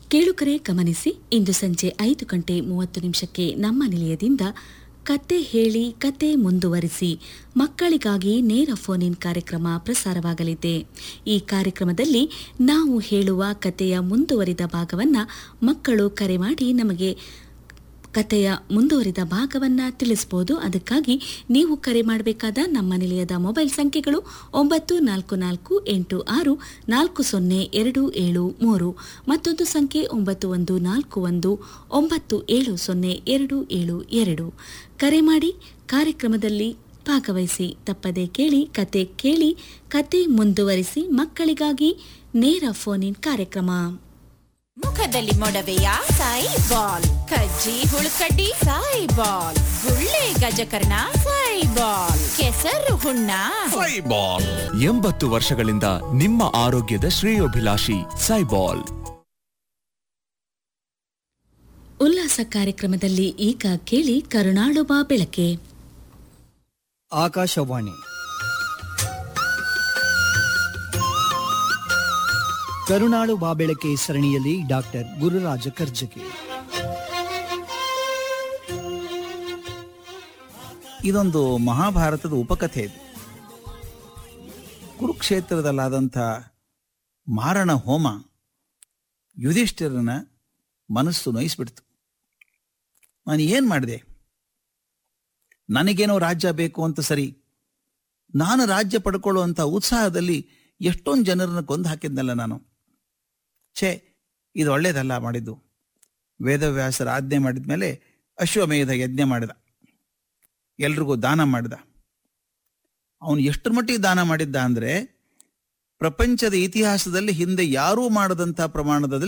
ಕೇಳುಕರೆ ಗಮನಿಸಿ ಇಂದು ಸಂಜೆ ಐದು ಗಂಟೆ ಮೂವತ್ತು ನಿಮಿಷಕ್ಕೆ ನಮ್ಮ ನಿಲಯದಿಂದ ಕತೆ ಹೇಳಿ ಕತೆ ಮುಂದುವರಿಸಿ ಮಕ್ಕಳಿಗಾಗಿ ನೇರ ಫೋನ್ ಇನ್ ಕಾರ್ಯಕ್ರಮ ಪ್ರಸಾರವಾಗಲಿದೆ ಈ ಕಾರ್ಯಕ್ರಮದಲ್ಲಿ ನಾವು ಹೇಳುವ ಕತೆಯ ಮುಂದುವರಿದ ಭಾಗವನ್ನ ಮಕ್ಕಳು ಕರೆ ಮಾಡಿ ನಮಗೆ ಕತೆಯ ಮುಂದುವರಿದ ಭಾಗವನ್ನ ತಿಳಿಸಬಹುದು ಅದಕ್ಕಾಗಿ ನೀವು ಕರೆ ಮಾಡಬೇಕಾದ ನಮ್ಮ ನಿಲಯದ ಮೊಬೈಲ್ ಸಂಖ್ಯೆಗಳು ಒಂಬತ್ತು ನಾಲ್ಕು ನಾಲ್ಕು ಎಂಟು ಆರು ನಾಲ್ಕು ಸೊನ್ನೆ ಎರಡು ಏಳು ಮೂರು ಮತ್ತೊಂದು ಸಂಖ್ಯೆ ಒಂಬತ್ತು ಒಂದು ನಾಲ್ಕು ಒಂದು ಒಂಬತ್ತು ಏಳು ಸೊನ್ನೆ ಎರಡು ಏಳು ಎರಡು ಕರೆ ಮಾಡಿ ಕಾರ್ಯಕ್ರಮದಲ್ಲಿ ಭಾಗವಹಿಸಿ ತಪ್ಪದೆ ಕೇಳಿ ಕತೆ ಕೇಳಿ ಕತೆ ಮುಂದುವರಿಸಿ ಮಕ್ಕಳಿಗಾಗಿ ನೇರ ಫೋನ್ ಇನ್ ಕಾರ್ಯಕ್ರಮ ಮುಖದಲ್ಲಿ ಮೊಡವೆಯ ಸಾಯಿ ಬಾಲ್ ಕಜ್ಜಿ ಹುಳುಕಡ್ಡಿ ಸಾಯಿ ಬಾಲ್ ಗುಳ್ಳೆ ಗಜಕರ್ಣ ಸಾಯಿ ಬಾಲ್ ಕೆಸರು ಹುಣ್ಣ ಸೈಬಾಲ್ ಎಂಬತ್ತು ವರ್ಷಗಳಿಂದ ನಿಮ್ಮ ಆರೋಗ್ಯದ ಶ್ರೇಯೋಭಿಲಾಷಿ ಸೈಬಾಲ್ ಉಲ್ಲಾಸ ಕಾರ್ಯಕ್ರಮದಲ್ಲಿ ಈಗ ಕೇಳಿ ಕರುಣಾಳುಬಾ ಬೆಳಕೆ ಆಕಾಶವಾಣಿ ಕರುಣಾಳು ಬಾಬೆಳಕೆ ಸರಣಿಯಲ್ಲಿ ಡಾಕ್ಟರ್ ಗುರುರಾಜ ಕರ್ಜಗಿ ಇದೊಂದು ಮಹಾಭಾರತದ ಉಪಕಥೆ ಇದು ಕುರುಕ್ಷೇತ್ರದಲ್ಲಾದಂಥ ಮಾರಣ ಹೋಮ ಯುಧಿಷ್ಠಿರನ ಮನಸ್ಸು ನೋಯಿಸ್ಬಿಡ್ತು ನಾನು ಏನು ಮಾಡಿದೆ ನನಗೇನೋ ರಾಜ್ಯ ಬೇಕು ಅಂತ ಸರಿ ನಾನು ರಾಜ್ಯ ಪಡ್ಕೊಳ್ಳುವಂಥ ಉತ್ಸಾಹದಲ್ಲಿ ಎಷ್ಟೊಂದು ಜನರನ್ನು ಕೊಂದು ಹಾಕಿದ್ನಲ್ಲ ನಾನು ಛೇ ಇದು ಒಳ್ಳೇದಲ್ಲ ಮಾಡಿದ್ದು ವೇದವ್ಯಾಸರ ಆಜ್ಞೆ ಮಾಡಿದ ಮೇಲೆ ಅಶ್ವಮೇಧ ಯಜ್ಞ ಮಾಡಿದ ಎಲ್ರಿಗೂ ದಾನ ಮಾಡಿದ ಅವನು ಎಷ್ಟರ ಮಟ್ಟಿಗೆ ದಾನ ಮಾಡಿದ್ದ ಅಂದ್ರೆ ಪ್ರಪಂಚದ ಇತಿಹಾಸದಲ್ಲಿ ಹಿಂದೆ ಯಾರೂ ಮಾಡದಂಥ ಪ್ರಮಾಣದಲ್ಲಿ